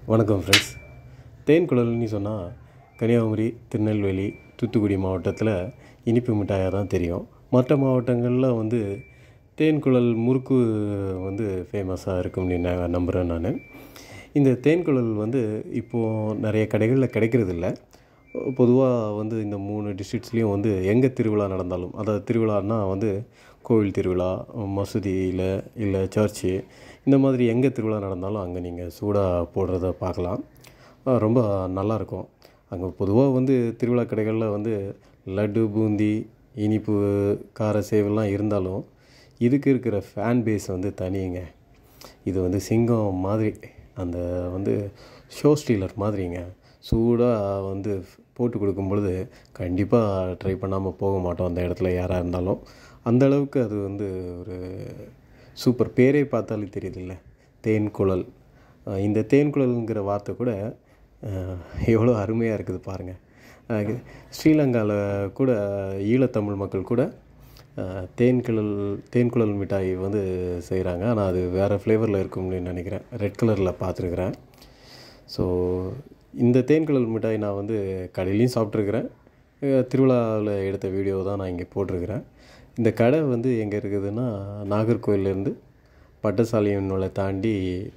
வணக்கம் ஃப்ரெண்ட்ஸ் தேன்குழல்னு சொன்னால் கன்னியாகுமரி திருநெல்வேலி தூத்துக்குடி மாவட்டத்தில் இனிப்பு மிட்டாயாக தான் தெரியும் மற்ற மாவட்டங்களில் வந்து தேன்குழல் முறுக்கு வந்து ஃபேமஸாக இருக்கும்னு நான் நம்புகிறேன் நான் இந்த தேன்குழல் வந்து இப்போது நிறைய கடைகளில் கிடைக்கிறதில்ல பொதுவாக வந்து இந்த மூணு டிஸ்ட்ரிக்ட்ஸ்லேயும் வந்து எங்கே திருவிழா நடந்தாலும் அதாவது திருவிழான்னா வந்து கோவில் திருவிழா மசூதியில் இல்லை சர்ச்சு இந்த மாதிரி எங்கே திருவிழா நடந்தாலும் அங்கே நீங்கள் சூடாக போடுறத பார்க்கலாம் அஹ் ரொம்ப நல்லாயிருக்கும் அங்கே பொதுவாக வந்து திருவிழா கடைகளில் வந்து லட்டு பூந்தி இனிப்பு கார சேவெல்லாம் இருந்தாலும் இதுக்கு இருக்கிற ஃபேன் பேஸ் வந்து தனிங்க இது வந்து சிங்கம் மாதிரி அந்த வந்து ஷோ ஸ்டீலர் மாதிரிங்க சூடாக வந்து போட்டு கொடுக்கும் பொழுது கண்டிப்பாக ட்ரை பண்ணாமல் போக மாட்டோம் அந்த இடத்துல யாராக இருந்தாலும் அந்த அளவுக்கு அது வந்து ஒரு சூப்பர் பேரே பார்த்தாலே தெரியுதுல்ல தேன்குழல் அஹ் இந்த தேன்குழல்ங்கிற வார்த்தை கூட அஹ், எவ்வளோ அருமையாக இருக்குது பாருங்கள் ஸ்ரீலங்காவில் கூட ஈழத்தமிழ் மக்கள் கூட அஹ், தேன்குழல் தேன்குழல் மிட்டாய் வந்து செய்கிறாங்க ஆனால் அது வேறு ஃப்ளேவரில் இருக்கும்னு நினைக்கிறேன் ரெட் கலரில் பார்த்துருக்குறேன் ஸோ இந்த தேன்குழல் மிட்டாய் நான் வந்து கடையிலையும் சாப்பிட்ருக்குறேன் அஹ், திருவிழாவில் எடுத்த வீடியோ தான் நான் இங்கே போட்டிருக்கிறேன் இந்த கடை வந்து எங்கே இருக்குதுன்னா நாகர்கோயிலேருந்து பட்டசாலையினுள்ள தாண்டி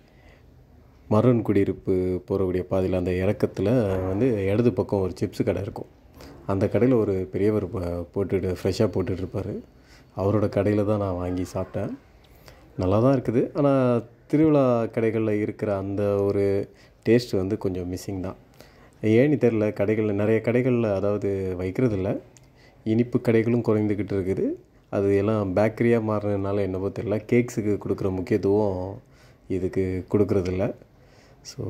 மரன் குடியிருப்பு போகக்கூடிய பாதையில் அந்த இறக்கத்தில் வந்து இடது பக்கம் ஒரு சிப்ஸ் கடை இருக்கும் அந்த கடையில் ஒரு பெரியவர் ப- போட்டுட்டு ஃப்ரெஷ்ஷாக போட்டுட்டு இருப்பார் அவரோட கடையில் தான் நான் வாங்கி சாப்பிட்டேன் நல்லா தான் இருக்குது ஆனால் திருவிழா கடைகளில் இருக்கிற அந்த ஒரு டேஸ்ட் வந்து கொஞ்சம் மிஸ்ஸிங் தான் ஏன்னு தெரில கடைகளில் நிறைய கடைகளில் அதாவது வைக்கிறதில்ல இனிப்பு கடைகளும் குறைந்துக்கிட்டு இருக்குது அது எல்லாம் பேக்கரியாக மாறினதுனால என்னவோ தெரில கேக்ஸுக்கு கொடுக்குற முக்கியத்துவம் இதுக்கு கொடுக்குறதில்ல ஸோ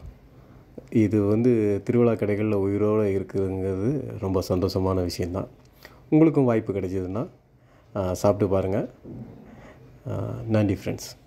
இது வந்து திருவிழா கடைகளில் உயிரோடு இருக்குதுங்கிறது ரொம்ப சந்தோஷமான விஷயந்தான் உங்களுக்கும் வாய்ப்பு கிடைச்சதுன்னா ஆஹ், சாப்பிட்டு பாருங்கள் நன்றி ஃப்ரெண்ட்ஸ்